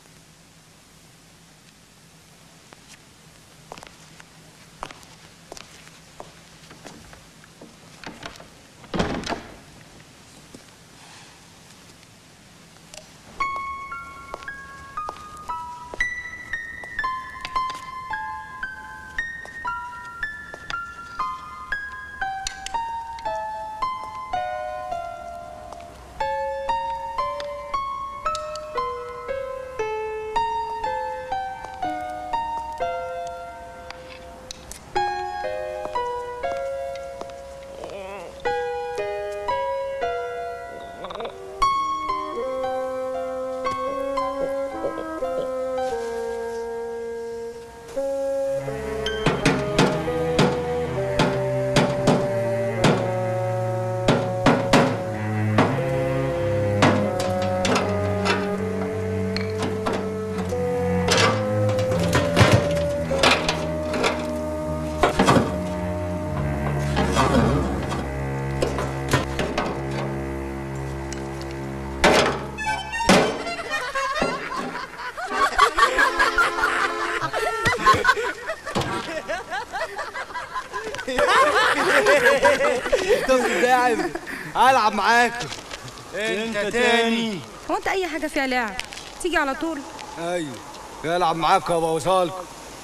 S4: طب داعم العب معاكم
S2: انت تاني
S6: هو انت اي حاجه فيها لعب تيجي على طول
S4: ايوه العب معاكم وابوظهالكم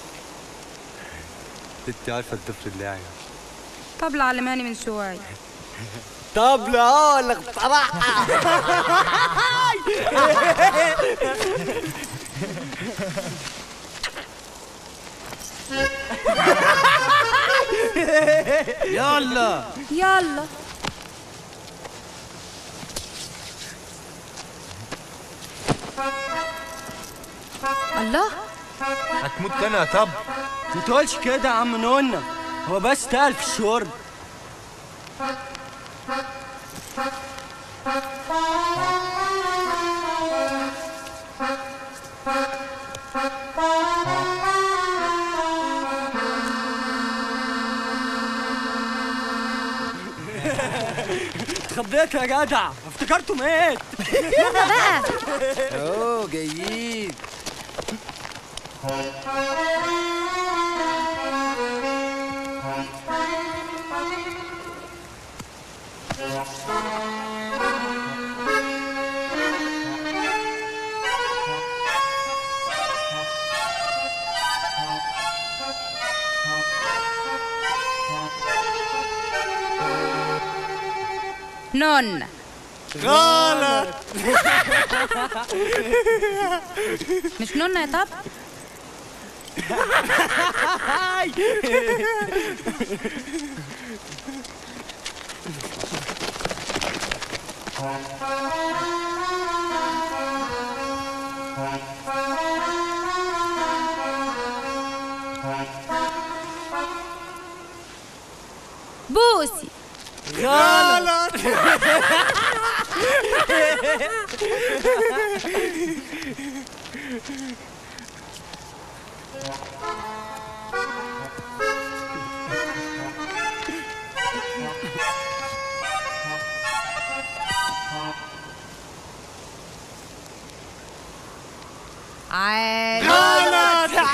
S4: انت عارفه الطفل اللاعب
S6: طب علماني من شويه
S4: طبلة اه اللي اخترعها
S2: يلا
S6: يلا الله
S1: هتموت تاني يا طب
S2: ما تقولش كده يا عم نونا هو بس تقل في الشرب اتخضيت يا جدع افتكرته مات
S6: يلا بقى
S4: اوه جايين
S6: نون
S1: غلط
S6: مش نون يا طب بوسي
S1: غلط
S6: عادي
S1: غلط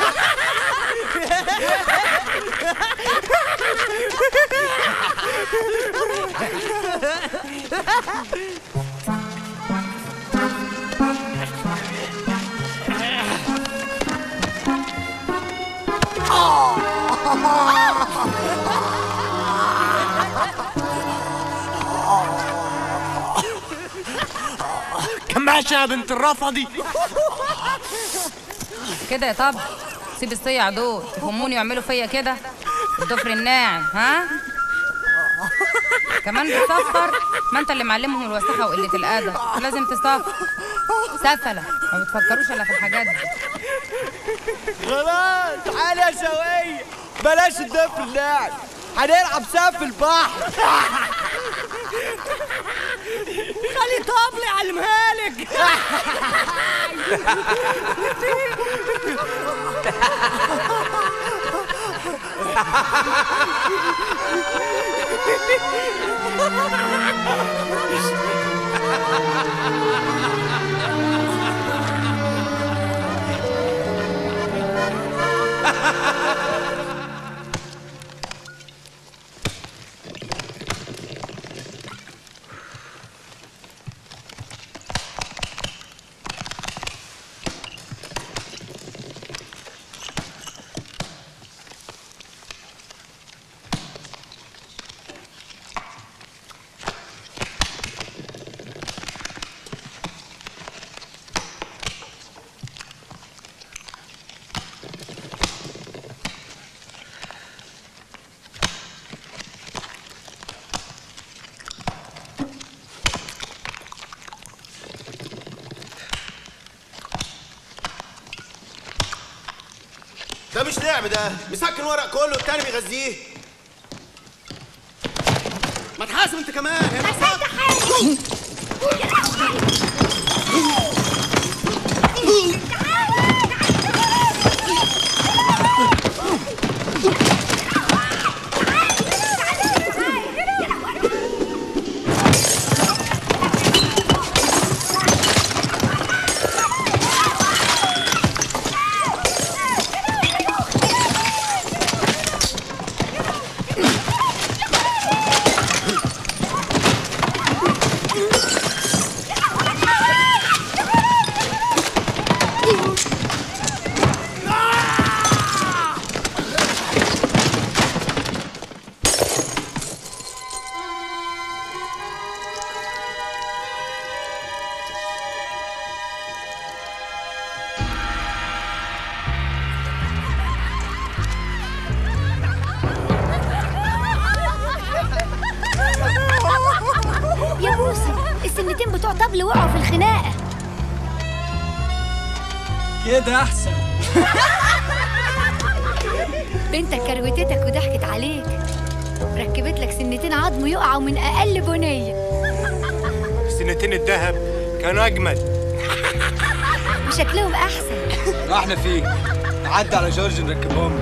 S1: كماشة يا بنت الرفضي
S6: كده يا طب سيب الصيع دول يفهموني ويعملوا فيا كده الضفر الناعم ها كمان بتصفر ما انت اللي معلمهم الوساخه وقله الادب لازم تصفر سفله ما بتفكروش الا في الحاجات دي
S4: خلاص تعالى يا شوقية بلاش الدف اللاعب هنلعب سقف البحر
S1: خلي طبلي علمها لك
S18: ده مش لعب ده مسكن ورق كله والتاني بيغذيه ما تحاسب انت كمان يا
S19: يا بوسي السنتين بتوع طبل وقعوا في الخناقه
S2: كده احسن
S19: بنتك كروتتك وضحكت عليك ركبت لك سنتين عظم يقعوا من اقل بنيه
S1: سنتين الذهب كانوا اجمل
S19: وشكلهم احسن
S4: احنا فيه نعدي على جورج نركبهم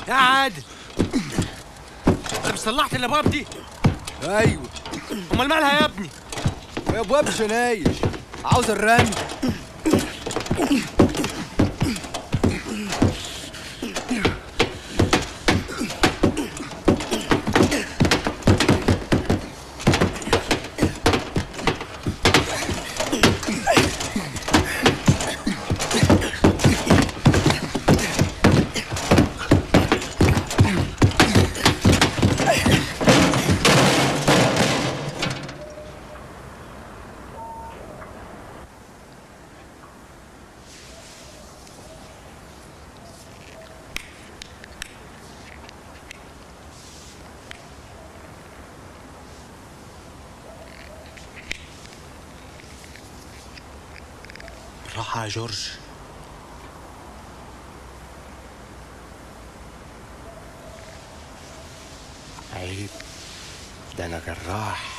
S1: يا عادل انت مش صلحت الابواب دي
S4: ايوه
S1: امال مالها يا ابني
S4: يا ابواب شنايش عاوز الرن
S14: بالراحة يا جورج عيب ده أنا جراح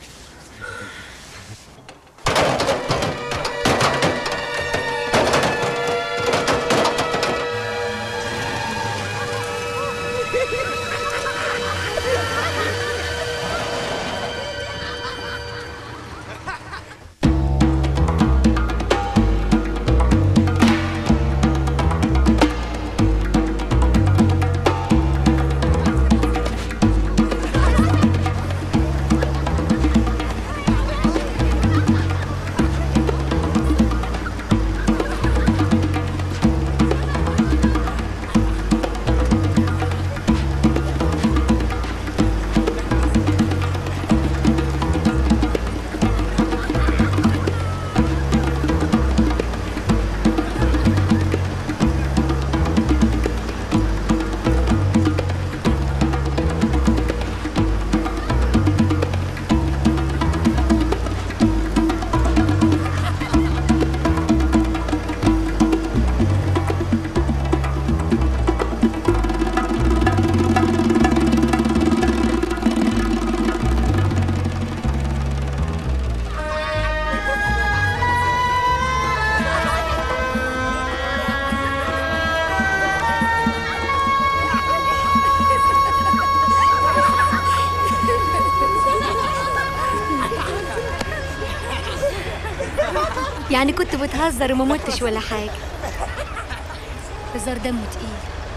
S19: يعني كنت بتهزر وما متش ولا حاجة هزار دمه تقيل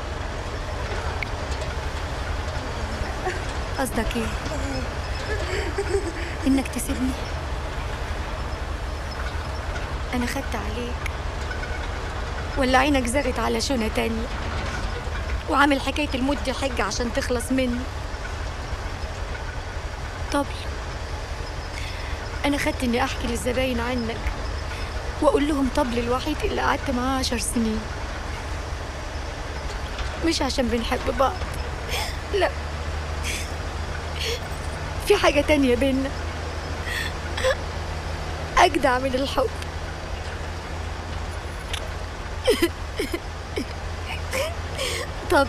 S19: قصدك ايه؟ انك تسيبني انا خدت عليك ولا عينك زغت على شونة تانية وعامل حكاية الموت دي حجة عشان تخلص مني طب انا خدت اني احكي للزباين عنك واقول لهم طبل الوحيد اللي قعدت معاه عشر سنين مش عشان بنحب بعض لا في حاجة تانية بينا أجدع من الحب طب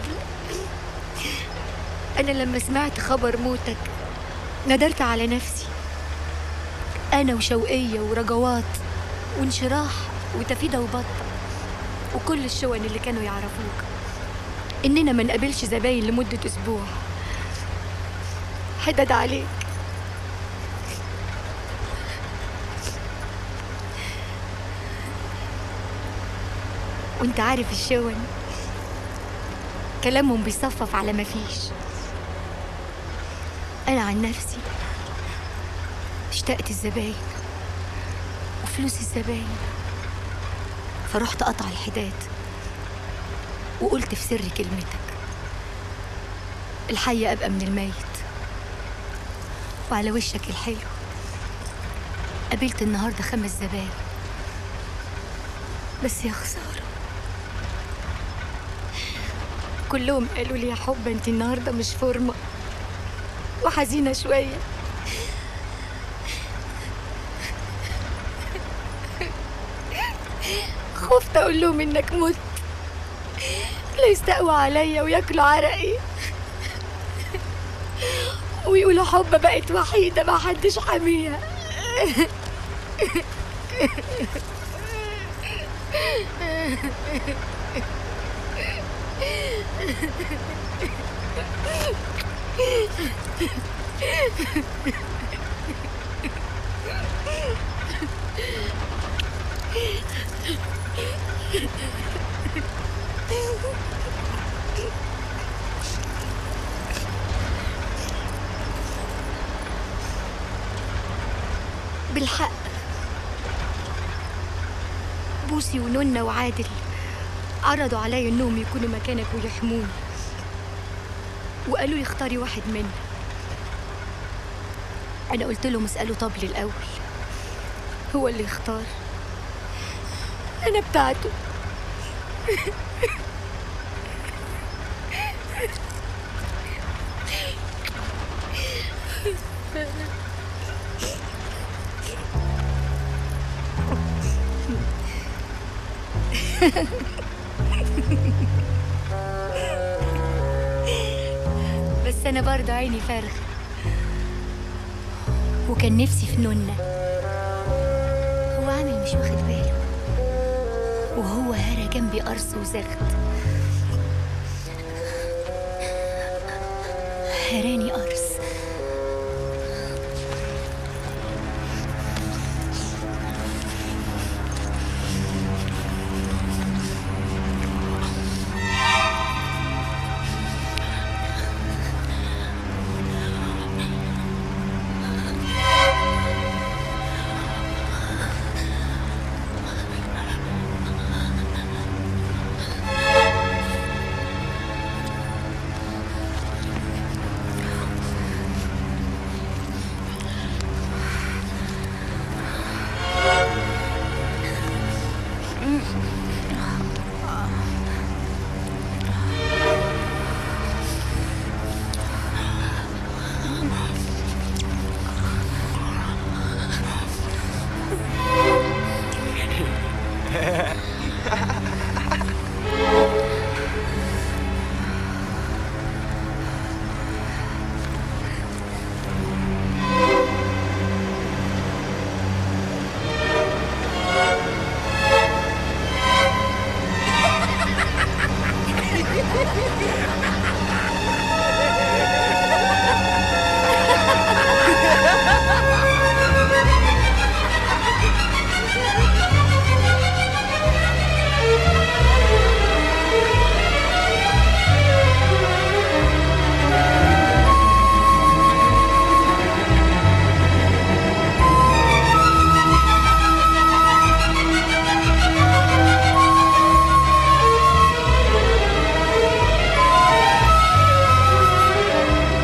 S19: أنا لما سمعت خبر موتك ندرت على نفسي أنا وشوقية ورجوات وانشراح وتفيدة وبطة وكل الشون اللي كانوا يعرفوك إننا ما نقابلش زباين لمدة أسبوع حدد عليك وانت عارف الشون كلامهم بيصفف على ما فيش انا عن نفسي اشتقت الزباين وفلوس الزباين فرحت قطع الحداد وقلت في سر كلمتك الحي ابقى من الميت وعلى وشك الحلو قابلت النهارده خمس زباين بس يا خساره كلهم قالوا لي يا حبة انت النهارده مش فورمه وحزينه شويه خفت اقول لهم انك مت لا يستقوى عليا وياكلوا عرقي ويقولوا حبة بقت وحيدة ما حدش حاميها بالحق بوسي ونونا وعادل عرضوا عليا انهم يكونوا مكانك ويحموني وقالوا لي اختاري واحد منا انا قلت لهم اسالوا طبل الاول هو اللي يختار انا بتاعته بس انا برضه عيني فارغه وكان نفسي في نونه هو عامل مش واخد باله وهو هرى جنبي قرص وزغد هراني قرص